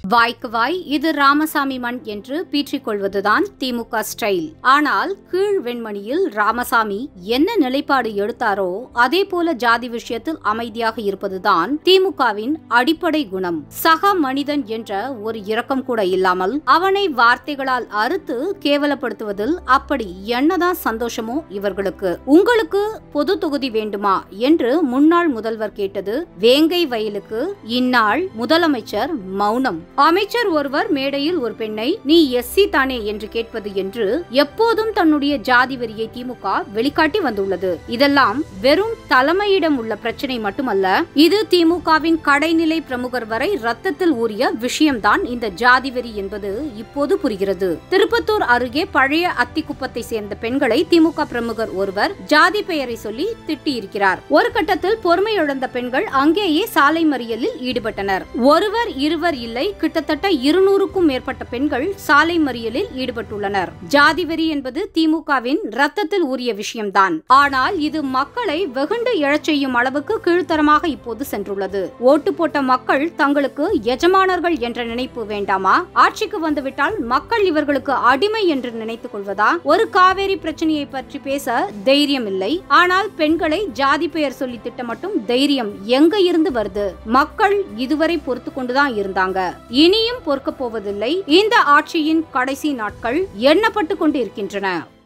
வாய்க்கு வாய் இது ராமசாமி மண் என்று பீற்றிக் கொள்வதுதான் திமுக ஸ்டைல் ஆனால் கீழ் வெண்மணியில் ராமசாமி என்ன நிலைப்பாடு எடுத்தாரோ அதே போல ஜாதி விஷயத்தில் அமைதியாக இருப்பதுதான் திமுகவின் அடிப்படை குணம் சக மனிதன் என்ற ஒரு இரக்கம் கூட இல்லாமல் அவனை வார்த்தைகளால் அறுத்து கேவலப்படுத்துவதில் அப்படி என்னதான் சந்தோஷமோ இவர்களுக்கு உங்களுக்கு பொது தொகுதி வேண்டுமா என்று முன்னாள் முதல்வர் கேட்டது வேங்கை வயலுக்கு இந்நாள் முதலமைச்சர் மௌனம் அமைச்சர் ஒருவர் மேடையில் ஒரு பெண்ணை நீ எஸ்சி தானே என்று கேட்பது என்று எப்போதும் தன்னுடைய ஜாதி வெறியை திமுக வெளிக்காட்டி வந்துள்ளது இதெல்லாம் வெறும் தலைமையிடம் உள்ள பிரச்சனை மட்டுமல்ல இது திமுகவின் கடைநிலை பிரமுகர் வரை ரத்தத்தில் ஊறிய விஷயம்தான் இந்த ஜாதி வெறி என்பது இப்போது புரிகிறது திருப்பத்தூர் அருகே பழைய அத்திக்குப்பத்தை சேர்ந்த பெண்களை திமுக பிரமுகர் ஒருவர் ஜாதி பெயரை சொல்லி திட்டியிருக்கிறார் ஒரு கட்டத்தில் பொறுமை இழந்த பெண்கள் அங்கேயே சாலை மறியலில் ஈடுபட்டனர் ஒருவர் இருவர் இல்லை கிட்டத்தட்ட இருநூறுக்கும் மேற்பட்ட பெண்கள் சாலை மறியலில் ஈடுபட்டுள்ளனர் ஜாதி வெறி என்பது திமுகவின் ரத்தத்தில் ஊறிய விஷயம்தான் ஆனால் இது மக்களை வெகுண்டு எழச் செய்யும் அளவுக்கு கீழ்த்தரமாக இப்போது சென்றுள்ளது ஓட்டு போட்ட மக்கள் தங்களுக்கு எஜமானர்கள் என்ற நினைப்பு வேண்டாமா ஆட்சிக்கு வந்துவிட்டால் மக்கள் இவர்களுக்கு அடிமை என்று நினைத்துக் கொள்வதா ஒரு காவேரி பிரச்சனையை பற்றி பேச தைரியம் இல்லை ஆனால் பெண்களை ஜாதி பெயர் சொல்லி திட்ட மட்டும் தைரியம் எங்க இருந்து வருது மக்கள் இதுவரை பொறுத்து கொண்டுதான் இருந்தாங்க இனியும் பொறுக்க போவதில்லை இந்த ஆட்சியின் கடைசி நாட்கள் எண்ணப்பட்டு கொண்டு இருக்கின்றன